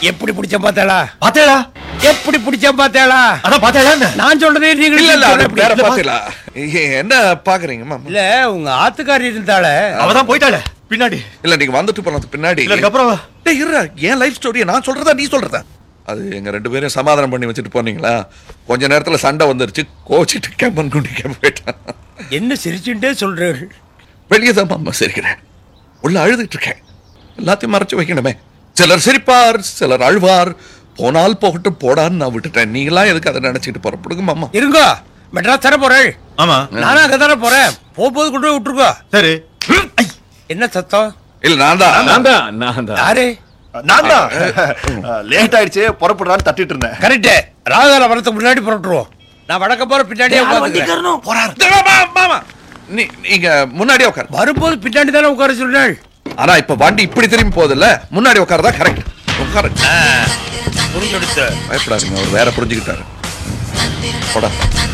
எப்படி பிடிச்ச பார்த்தாளா பாத்தேடா எப்படி பிடிச்ச பார்த்தாளா அதான் பாத்தேடா நான் சொல்றதே நீங்க இல்ல இல்ல அது எப்படி? வேற பாத்தீங்களா என்ன பாக்குறீங்க மாமா இல்ல உங்க ஆத்துக்காரி இருந்தாளே அவதான் போயிட்டாளே பின்னாடி இல்ல நீங்க வந்துட்டு போனதுக்கு பின்னாடி இல்ல அதுக்கப்புறம் டேய் இருடா என் லைஃப் ஸ்டோரியை நான் சொல்றதா நீ சொல்றதா அது எங்க ரெண்டு பேரும் சமாதானம் பண்ணி வச்சுட்டு போனீங்களா கொஞ்ச நேரத்துல சண்டை வந்துருச்சு கோச்சிட்டு கேம்பன் குண்டி கேம்ப போயிட்டான் என்ன சிரிச்சுட்டே சொல்றேன் வெளியே தான் மாமா சிரிக்கிறேன் உள்ள அழுதுட்டு இருக்கேன் எல்லாத்தையும் மறைச்சு வைக்கணுமே சிலர் சிரிப்பார் சிலர் அழுவார் போனால் போகட்டும் போடான்னு நான் விட்டுட்டேன் நீங்களாம் எதுக்கு அதை நினைச்சிட்டு புறப்படுங்க மாமா இருங்கோ மெட்ராஸ் தர போறேன் ஆமா நானும் அங்க தானே போறேன் போகும்போது கொண்டு போய் விட்டுருக்கோ சரி என்ன சத்தம் இல்ல நான் தான் நான் தான் நான் தான் யாரு நான் தான் லேட் ஆயிடுச்சு புறப்படுறான்னு தட்டிட்டு இருந்தேன் கரெக்ட் ராகுகால வரதுக்கு முன்னாடி புறட்டுருவோம் நான் வடக்க போற பின்னாடியே உட்காந்துக்கிறேன் போறாரு மாமா, மாமா நீ நீங்க முன்னாடியே உட்காரு வரும்போது பின்னாடி தானே உட்கார சொன்னேன் ஆனா இப்ப வண்டி இப்படி திரும்பி போகுதுல்ல முன்னாடி உட்காரதா கரெக்ட் உட்காரு புரிஞ்செடுத்து பயப்படாதீங்க அவர் வேற புரிஞ்சுக்கிட்டாரு போடா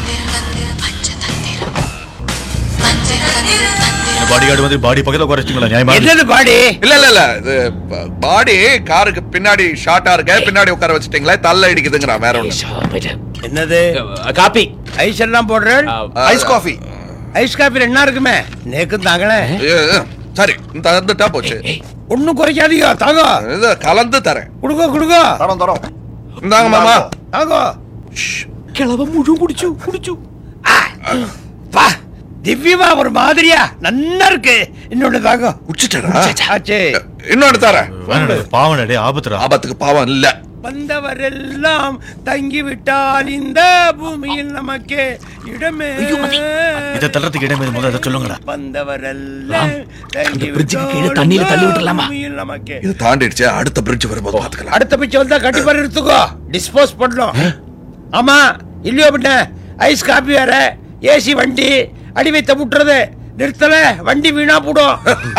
பாடி கார்டு வந்து பாடி பக்கத்துல குறைச்சிங்களா நியாயமா என்னது பாடி இல்ல இல்ல இல்ல இது பாடி காருக்கு பின்னாடி ஷார்ட்டா இருக்க பின்னாடி உட்கார வச்சுட்டீங்களே தள்ள இடிக்குதுங்கிறான் வேற ஒண்ணு என்னது காப்பி ஐஸ் எல்லாம் போடுறேன் ஐஸ் காஃபி ஐஸ் காப்பி என்ன இருக்குமே நேக்கு தாங்களே ஏ, ஏ, சரி தந்துட்டா போச்சு ஒண்ணும் குறைக்காதீங்க தாங்க இது கலந்து தரேன் குடுங்க குடுங்க தரோம் தரோம் இந்தாங்க மாமா தாங்க கிளவ முழு குடிச்சு குடிச்சு பா திவ்யமா ஒரு மாதிரியா நன்னா இருக்கு இன்னொன்னு தாங்க குடிச்சிட்டா ஆச்சே இன்னொன்னு தரேன் பாவம் டே ஆபத்துடா ஆபத்துக்கு பாவம் இல்ல வந்தவரெல்லாம் தங்கி விட்டால் இந்த பூமியில் நமக்கு இடமே இதை தள்ளுறதுக்கு இடமே முதல்ல அதை சொல்லுங்கடா வந்தவரெல்லாம் தங்கி பிரிட்ஜுக்கு கீழே விட்டால் தண்ணியில தள்ளி இந்த விட்டுறலாமா? பூமியில் நமக்கு இது தாண்டிடுச்சு அடுத்த பிரிட்ஜ் வரும்போது பாத்துக்கலாம் அடுத்த பிச்சை வந்தா கண்டிப்பா எடுத்துக்கோ டிஸ்போஸ் பண்ணலாம் ஆமா இல்லையோ பின்ன ஐஸ் காப்பி வேற ஏசி வண்டி அடி வைத்த முட்டுறது நிறுத்தல வண்டி வீணா போடும்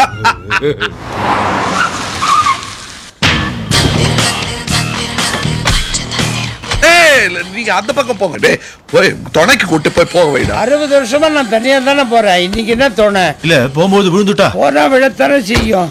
ஏய் இல்ல, நீங்க அந்த பக்கம் போங்க டேய் போய் துணைக்கு கூட்டு போய் போக வைடா அறுபது வருஷமா நான் தனியா தானே போறேன் இன்னைக்கு என்ன தோண இல்ல போகும்போது விழுந்துட்டா போனா விழத்தானே செய்யும்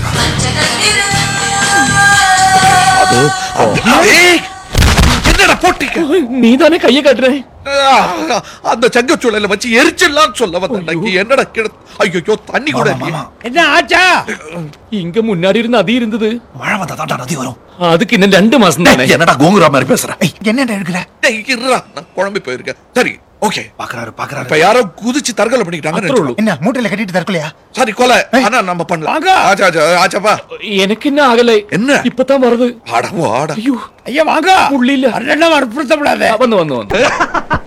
அது ஏய், என்னடா போட்டீங்க நீ தானே கையை காட்டுற ஆ, அந்த சங்கச்சூழல வச்சு எரிச்சிடலாம் சொல்ல வந்தேன் என்னடா கிட ஐயோ தண்ணி கூட இல்லையே. என்ன ஆச்சா இங்க முன்னாடி இருந்து அது இருந்தது மழை வந்தா தாண்டா நதி வரும் அதுக்கு இன்னும் ரெண்டு மாசம் தானே என்னடா கோங்குரா மாதிரி பேசுற என்னடா எடுக்கல டேய், இருடா, நான் குழம்பி போயிருக்கேன் சரி ஓகே பாக்குறாரு இப்ப பாக்குறாரு யாரோ குதிச்சு தற்கொலை பண்ணிக்கிட்டாங்கன்னு அத்ரோலு. நினைச்சுக்கோ. என்ன மூட்டையில கட்டிட்டு தற்கொலையா சரி கொலை ஆனா நம்ம பண்ணலாம் வாங்க. ஆச்சா ஆச்சா ஆச்சாப்பா எனக்கு என்ன ஆகலை என்ன? இப்பதான் வருது ஆடவோ ஆட ஐயோ ஐயா வாங்க புள்ளி இல்ல. அண்ணா வற்புறுத்தப்படாத வந்து வந்து வந்து